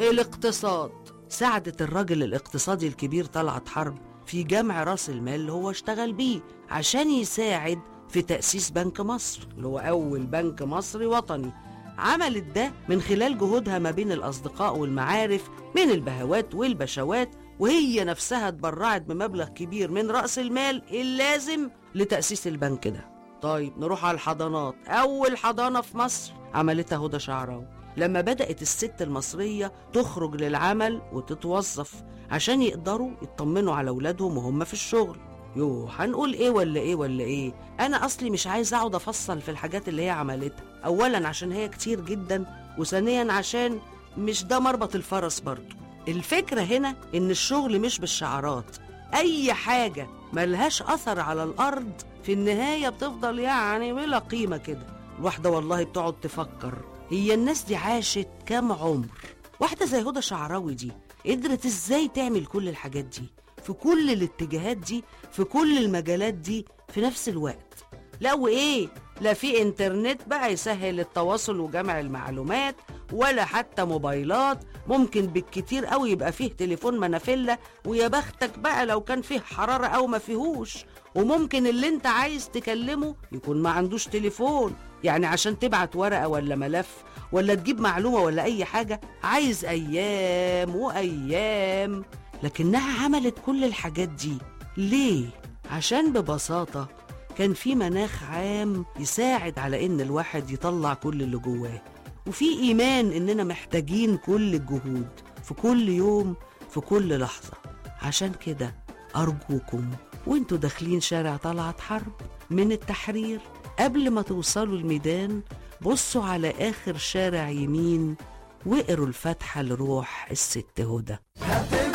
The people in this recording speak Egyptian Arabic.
الاقتصاد ساعدت الراجل الاقتصادي الكبير طلعت حرب في جمع راس المال اللي هو اشتغل بيه عشان يساعد في تأسيس بنك مصر اللي هو أول بنك مصري وطني عملت ده من خلال جهودها ما بين الأصدقاء والمعارف من البهوات والبشوات وهي نفسها اتبرعت بمبلغ كبير من رأس المال اللازم لتأسيس البنك ده طيب نروح على الحضانات أول حضانة في مصر عملتها هدى شعراوي لما بدأت الست المصرية تخرج للعمل وتتوظف عشان يقدروا يطمنوا على أولادهم وهم في الشغل يوه هنقول ايه ولا ايه ولا ايه انا اصلي مش عايز اقعد افصل في الحاجات اللي هي عملتها اولا عشان هي كتير جدا وثانيا عشان مش ده مربط الفرس برضه الفكرة هنا ان الشغل مش بالشعارات اي حاجة ملهاش اثر على الارض في النهاية بتفضل يعني بلا قيمة كده الواحدة والله بتقعد تفكر هي الناس دي عاشت كام عمر واحدة زي هدى شعراوي دي قدرت ازاي تعمل كل الحاجات دي في كل الاتجاهات دي في كل المجالات دي في نفس الوقت لا وايه لا في انترنت بقى يسهل التواصل وجمع المعلومات ولا حتى موبايلات ممكن بالكتير قوي يبقى فيه تليفون منافلة ويا بختك بقى لو كان فيه حرارة او ما فيهوش وممكن اللي انت عايز تكلمه يكون ما عندوش تليفون يعني عشان تبعت ورقة ولا ملف ولا تجيب معلومة ولا أي حاجة عايز أيام وأيام لكنها عملت كل الحاجات دي ليه؟ عشان ببساطة كان في مناخ عام يساعد على إن الواحد يطلع كل اللي جواه وفي إيمان إننا محتاجين كل الجهود في كل يوم في كل لحظة عشان كده أرجوكم وانتوا داخلين شارع طلعت حرب من التحرير قبل ما توصلوا الميدان بصوا على آخر شارع يمين واقروا الفاتحة لروح الست هدى